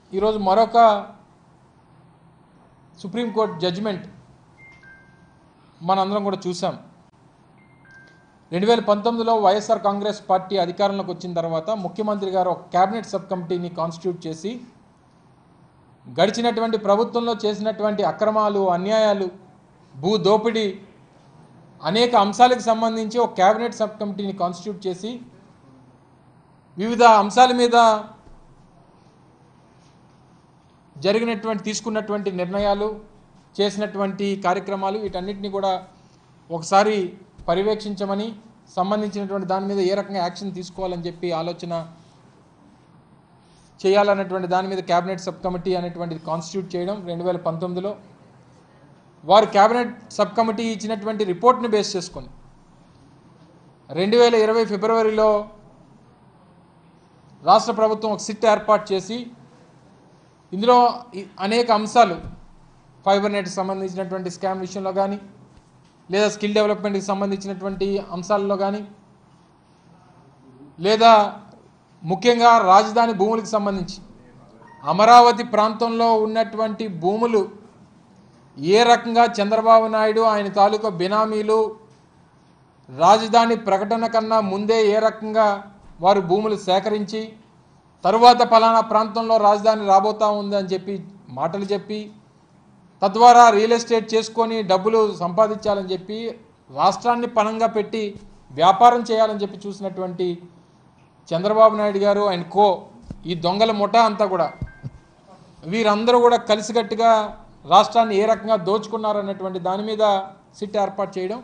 ఈరోజు మరొక supreme court judgement మనందరం కూడా చూసాం రెండు వేల పంతొమ్మిదిలో వైఎస్ఆర్ కాంగ్రెస్ పార్టీ అధికారంలోకి వచ్చిన తర్వాత ముఖ్యమంత్రి గారు ఒక క్యాబినెట్ సబ్ కమిటీని కాన్స్టిట్యూట్ చేసి గడిచినటువంటి ప్రభుత్వంలో చేసినటువంటి అక్రమాలు అన్యాయాలు భూ దోపిడీ అనేక అంశాలకు సంబంధించి ఒక క్యాబినెట్ సబ్ కమిటీని కాన్స్టిట్యూట్ చేసి వివిధ అంశాల మీద జరిగినటువంటి తీసుకున్నటువంటి నిర్ణయాలు చేసినటువంటి కార్యక్రమాలు వీటన్నిటిని కూడా ఒకసారి పర్యవేక్షించమని సంబంధించినటువంటి దాని మీద ఏ రకంగా యాక్షన్ తీసుకోవాలని చెప్పి ఆలోచన చేయాలన్నటువంటి దాని మీద క్యాబినెట్ సబ్ కమిటీ అనేటువంటిది కాన్స్టిట్యూట్ చేయడం రెండు వేల పంతొమ్మిదిలో వారు క్యాబినెట్ సబ్ కమిటీ ఇచ్చినటువంటి రిపోర్ట్ని బేస్ చేసుకొని రెండు వేల ఇరవై ఫిబ్రవరిలో రాష్ట్ర ప్రభుత్వం ఒక సిట్ ఏర్పాటు చేసి ఇందులో ఈ అనేక అంశాలు ఫైబర్ నెట్కి సంబంధించినటువంటి స్కామ్ విషయంలో కానీ లేదా స్కిల్ డెవలప్మెంట్కి సంబంధించినటువంటి అంశాల్లో కానీ లేదా ముఖ్యంగా రాజధాని భూములకు సంబంధించి అమరావతి ప్రాంతంలో ఉన్నటువంటి భూములు ఏ రకంగా చంద్రబాబు నాయుడు ఆయన తాలూకా బినామీలు రాజధాని ప్రకటన కన్నా ముందే ఏ రకంగా వారు భూములు సేకరించి తరువాత ఫలానా ప్రాంతంలో రాజధాని రాబోతా ఉంది అని చెప్పి మాటలు చెప్పి తద్వారా రియల్ ఎస్టేట్ చేసుకొని డబ్బులు సంపాదించాలని చెప్పి రాష్ట్రాన్ని పణంగా పెట్టి వ్యాపారం చేయాలని చెప్పి చూసినటువంటి చంద్రబాబు నాయుడు గారు ఆయన కో ఈ దొంగల ముఠా అంతా కూడా వీరందరూ కూడా కలిసికట్టుగా రాష్ట్రాన్ని ఏ రకంగా దోచుకున్నారన్నటువంటి దాని మీద సిట్ ఏర్పాటు చేయడం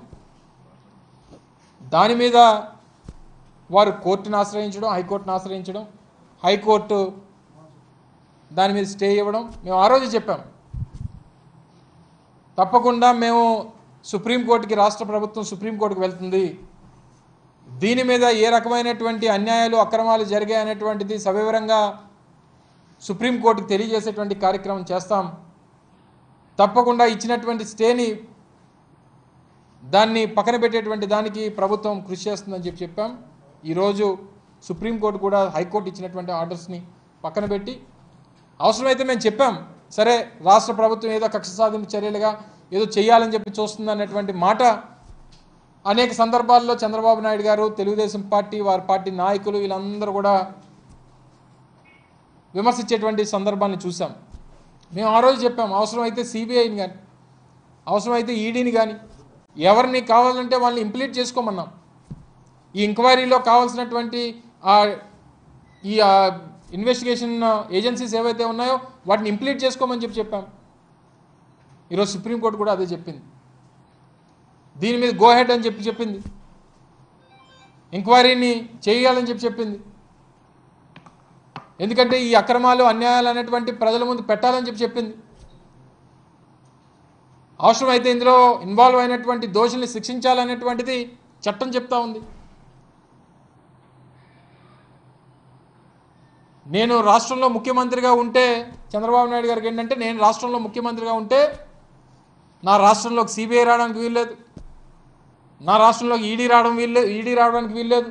దాని మీద వారు కోర్టును ఆశ్రయించడం హైకోర్టును ఆశ్రయించడం హైకోర్టు దాని మీద స్టే ఇవ్వడం మేము ఆ రోజు చెప్పాం తప్పకుండా మేము సుప్రీంకోర్టుకి రాష్ట్ర ప్రభుత్వం సుప్రీంకోర్టుకి వెళ్తుంది దీని మీద ఏ రకమైనటువంటి అన్యాయాలు అక్రమాలు జరిగాయనేటువంటిది సవివరంగా సుప్రీంకోర్టుకి తెలియజేసేటువంటి కార్యక్రమం చేస్తాం తప్పకుండా ఇచ్చినటువంటి స్టేని దాన్ని పక్కన పెట్టేటువంటి దానికి ప్రభుత్వం కృషి చేస్తుందని చెప్పి చెప్పాం ఈరోజు సుప్రీంకోర్టు కూడా హైకోర్టు ఇచ్చినటువంటి ఆర్డర్స్ని పక్కన పెట్టి అవసరమైతే మేము చెప్పాం సరే రాష్ట్ర ప్రభుత్వం ఏదో కక్ష సాధింపు చర్యలుగా ఏదో చేయాలని చెప్పి చూస్తుంది అన్నటువంటి మాట అనేక సందర్భాల్లో చంద్రబాబు నాయుడు గారు తెలుగుదేశం పార్టీ వారి పార్టీ నాయకులు వీళ్ళందరూ కూడా విమర్శించేటువంటి సందర్భాన్ని చూసాం మేము ఆ రోజు చెప్పాం అవసరమైతే సిబిఐని కానీ అవసరమైతే ఈడీని కానీ ఎవరిని కావాలంటే వాళ్ళని ఇంప్లీట్ చేసుకోమన్నాం ఈ ఎంక్వైరీలో కావాల్సినటువంటి ఆ ఈ ఇన్వెస్టిగేషన్ ఏజెన్సీస్ ఏవైతే ఉన్నాయో వాటిని ఇంప్లీట్ చేసుకోమని చెప్పి చెప్పాం ఈరోజు సుప్రీంకోర్టు కూడా అదే చెప్పింది దీని మీద గో హెడ్ అని చెప్పి చెప్పింది ఎంక్వైరీని చేయాలని చెప్పి చెప్పింది ఎందుకంటే ఈ అక్రమాలు అన్యాయాలు అనేటువంటి ప్రజల ముందు పెట్టాలని చెప్పి చెప్పింది అవసరమైతే ఇందులో ఇన్వాల్వ్ అయినటువంటి దోషుల్ని శిక్షించాలనేటువంటిది చట్టం చెప్తా ఉంది నేను రాష్ట్రంలో ముఖ్యమంత్రిగా ఉంటే చంద్రబాబు నాయుడు గారికి ఏంటంటే నేను రాష్ట్రంలో ముఖ్యమంత్రిగా ఉంటే నా రాష్ట్రంలోకి సిబిఐ రావడానికి వీల్లేదు నా రాష్ట్రంలోకి ఈడీ రావడం వీల్లేదు ఈడీ రావడానికి వీల్లేదు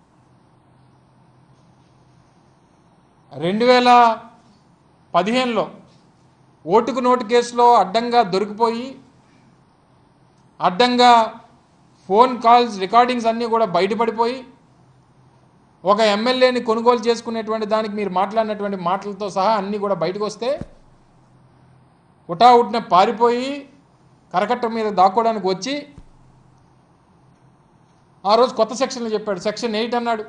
రెండు వేల పదిహేనులో ఓటుకు నోటు కేసులో అడ్డంగా దొరికిపోయి అడ్డంగా ఫోన్ కాల్స్ రికార్డింగ్స్ అన్నీ కూడా బయటపడిపోయి ఒక ఎమ్మెల్యేని కొనుగోలు చేసుకునేటువంటి దానికి మీరు మాట్లాడినటువంటి మాటలతో సహా అన్నీ కూడా బయటకు వస్తే ఉటావుటిన పారిపోయి కరకట్ట మీద దాక్కోవడానికి వచ్చి ఆ రోజు కొత్త సెక్షన్లు చెప్పాడు సెక్షన్ ఎయిట్ అన్నాడు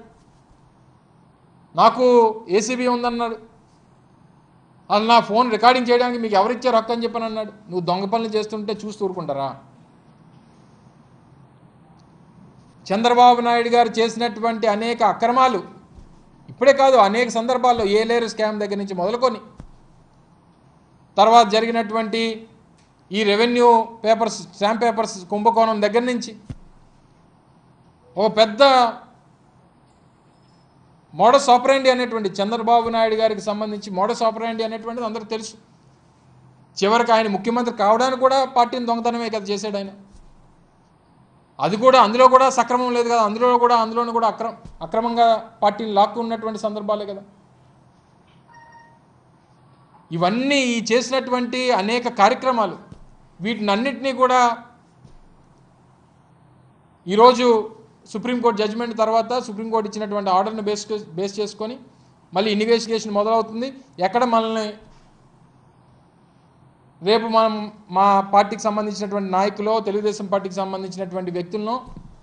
నాకు ఏసీబీ ఉందన్నాడు అసలు నా ఫోన్ రికార్డింగ్ చేయడానికి మీకు ఎవరిచ్చారు హక్కు అని చెప్పని అన్నాడు నువ్వు దొంగ పనులు చేస్తుంటే చూస్తూ ఊరుకుంటారా చంద్రబాబు నాయుడు గారు చేసినటువంటి అనేక అక్రమాలు ఇప్పుడే కాదు అనేక సందర్భాల్లో ఏలేరు స్కామ్ దగ్గర నుంచి మొదలుకొని తర్వాత జరిగినటువంటి ఈ రెవెన్యూ పేపర్స్ స్టాంప్ పేపర్స్ కుంభకోణం దగ్గర నుంచి ఒక పెద్ద మోడస్ ఆపరాండి అనేటువంటి చంద్రబాబు నాయుడు గారికి సంబంధించి మోడస్ ఆపరాండి అనేటువంటిది అందరికీ తెలుసు చివరికి ఆయన ముఖ్యమంత్రి కావడానికి కూడా పార్టీని దొంగతనమే కదా చేశాడు ఆయన అది కూడా అందులో కూడా సక్రమం లేదు కదా అందులో కూడా అందులోనూ కూడా అక్రమ అక్రమంగా పార్టీని లాక్కున్నటువంటి సందర్భాలే కదా ఇవన్నీ ఈ చేసినటువంటి అనేక కార్యక్రమాలు వీటినన్నిటినీ కూడా ఈరోజు సుప్రీంకోర్టు జడ్జిమెంట్ తర్వాత సుప్రీంకోర్టు ఇచ్చినటువంటి ఆర్డర్ని బేస్ బేస్ చేసుకొని మళ్ళీ ఇన్వెస్టిగేషన్ మొదలవుతుంది ఎక్కడ మనల్ని రేపు మనం మా పార్టీకి సంబంధించినటువంటి నాయకులు తెలుగుదేశం పార్టీకి సంబంధించినటువంటి వ్యక్తులను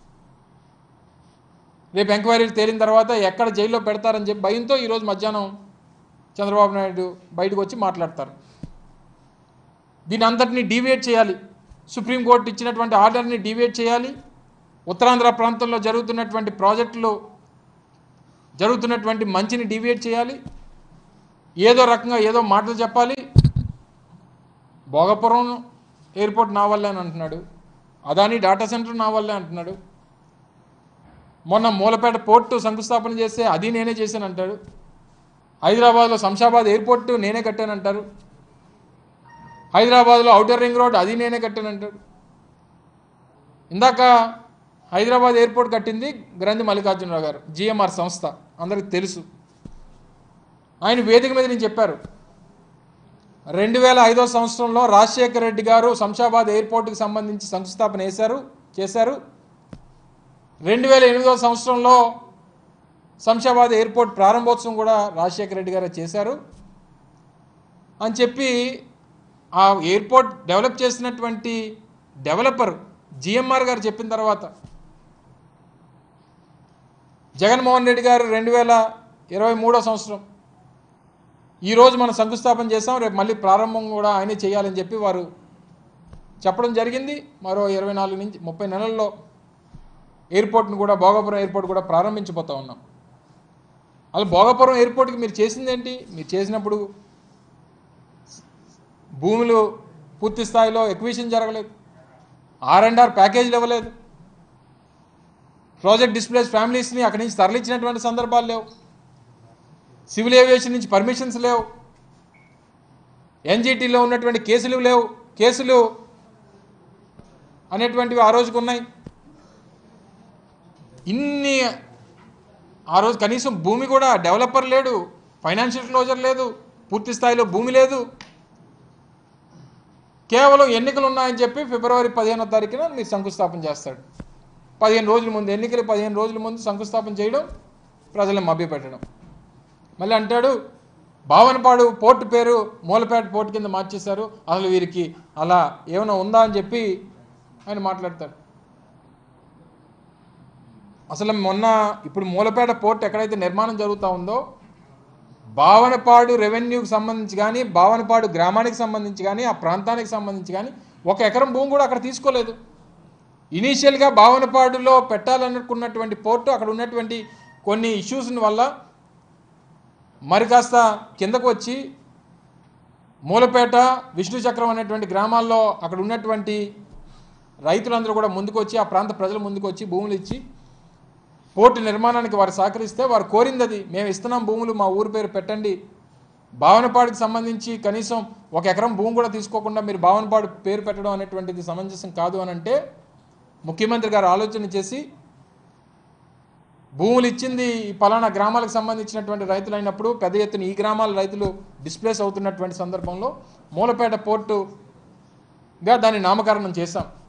రేపు ఎంక్వైరీలు తేలిన తర్వాత ఎక్కడ జైల్లో పెడతారని చెప్పి భయంతో ఈరోజు మధ్యాహ్నం చంద్రబాబు నాయుడు బయటకు వచ్చి మాట్లాడతారు దీని అంతటిని డీవియేట్ చేయాలి సుప్రీంకోర్టు ఇచ్చినటువంటి ఆర్డర్ని డీవియేట్ చేయాలి ఉత్తరాంధ్ర ప్రాంతంలో జరుగుతున్నటువంటి ప్రాజెక్టులు జరుగుతున్నటువంటి మంచిని డీవియేట్ చేయాలి ఏదో రకంగా ఏదో మాటలు చెప్పాలి భోగపురం ఎయిర్పోర్ట్ నా వల్లే అని అంటున్నాడు అదాని డేటా సెంటర్ నా వల్లే అంటున్నాడు మొన్న మూలపేట పోర్టు శంకుస్థాపన చేస్తే అది నేనే చేశాను అంటాడు హైదరాబాద్లో శంషాబాద్ ఎయిర్పోర్ట్ నేనే కట్టానంటారు హైదరాబాద్లో ఔటర్ రింగ్ రోడ్ అది నేనే కట్టానంటాడు ఇందాక హైదరాబాద్ ఎయిర్పోర్ట్ కట్టింది గ్రంథి మల్లికార్జునరావు గారు జిఎంఆర్ సంస్థ అందరికి తెలుసు ఆయన వేదిక మీద నేను చెప్పారు రెండు వేల ఐదో సంవత్సరంలో రాజశేఖర రెడ్డి గారు శంషాబాద్ ఎయిర్పోర్ట్కి సంబంధించి శంకుస్థాపన వేశారు చేశారు రెండు వేల ఎనిమిదో సంవత్సరంలో శంషాబాద్ ఎయిర్పోర్ట్ ప్రారంభోత్సవం కూడా రాజశేఖర రెడ్డి గారు చేశారు అని చెప్పి ఆ ఎయిర్పోర్ట్ డెవలప్ చేసినటువంటి డెవలపర్ జిఎంఆర్ గారు చెప్పిన తర్వాత జగన్మోహన్ రెడ్డి గారు రెండు వేల ఇరవై మూడో సంవత్సరం ఈరోజు మనం శంకుస్థాపన చేస్తాం రేపు మళ్ళీ ప్రారంభం కూడా ఆయనే చేయాలని చెప్పి వారు చెప్పడం జరిగింది మరో ఇరవై నాలుగు నుంచి ముప్పై నెలల్లో ఎయిర్పోర్ట్ను కూడా భోగాపురం ఎయిర్పోర్ట్ కూడా ప్రారంభించబోతా ఉన్నాం అలా భోగాపురం ఎయిర్పోర్ట్కి మీరు చేసిందేంటి మీరు చేసినప్పుడు భూములు పూర్తి స్థాయిలో ఎక్విషన్ జరగలేదు ఆర్ అండ్ ఆర్ ప్యాకేజీలు ఇవ్వలేదు ప్రాజెక్ట్ డిస్ప్లేస్ ఫ్యామిలీస్ని అక్కడి నుంచి తరలించినటువంటి సందర్భాలు లేవు సివిల్ ఏవియేషన్ నుంచి పర్మిషన్స్ లేవు ఎన్జిటీలో ఉన్నటువంటి కేసులు లేవు కేసులు అనేటువంటివి ఆ రోజుకు ఉన్నాయి ఇన్ని ఆ రోజు కనీసం భూమి కూడా డెవలపర్ లేడు ఫైనాన్షియల్ క్లోజర్ లేదు పూర్తి స్థాయిలో భూమి లేదు కేవలం ఎన్నికలు ఉన్నాయని చెప్పి ఫిబ్రవరి పదిహేనో తారీఖున మీరు శంకుస్థాపన చేస్తాడు పదిహేను రోజుల ముందు ఎన్నికలు పదిహేను రోజుల ముందు శంకుస్థాపన చేయడం ప్రజలను మభ్యపెట్టడం మళ్ళీ అంటాడు భావనపాడు పోర్టు పేరు మూలపేట పోర్టు కింద మార్చేశారు అసలు వీరికి అలా ఏమైనా ఉందా అని చెప్పి ఆయన మాట్లాడతాడు అసలు మొన్న ఇప్పుడు మూలపేట పోర్ట్ ఎక్కడైతే నిర్మాణం జరుగుతూ ఉందో భావనపాడు రెవెన్యూకి సంబంధించి కానీ భావనపాడు గ్రామానికి సంబంధించి కానీ ఆ ప్రాంతానికి సంబంధించి కానీ ఒక ఎకరం భూమి కూడా అక్కడ తీసుకోలేదు ఇనీషియల్గా భావనపాడులో పెట్టాలనుకున్నటువంటి పోర్టు అక్కడ ఉన్నటువంటి కొన్ని ఇష్యూస్ వల్ల మరి కాస్త కిందకు వచ్చి మూలపేట విష్ణు చక్రం అనేటువంటి గ్రామాల్లో అక్కడ ఉన్నటువంటి రైతులందరూ కూడా ముందుకు వచ్చి ఆ ప్రాంత ప్రజలు ముందుకు వచ్చి భూములు ఇచ్చి పోర్టు నిర్మాణానికి వారు సహకరిస్తే వారు కోరింది అది మేము ఇస్తున్నాం భూములు మా ఊరి పేరు పెట్టండి భావనపాడుకి సంబంధించి కనీసం ఒక ఎకరం భూమి కూడా తీసుకోకుండా మీరు భావనపాడు పేరు పెట్టడం అనేటువంటిది సమంజసం కాదు అని అంటే ముఖ్యమంత్రి గారు ఆలోచన చేసి భూములు ఇచ్చింది ఈ పలానా గ్రామాలకు సంబంధించినటువంటి రైతులు అయినప్పుడు పెద్ద ఎత్తున ఈ గ్రామాల రైతులు డిస్ప్లేస్ అవుతున్నటువంటి సందర్భంలో మూలపేట పోర్టుగా దాన్ని నామకరణం చేశాం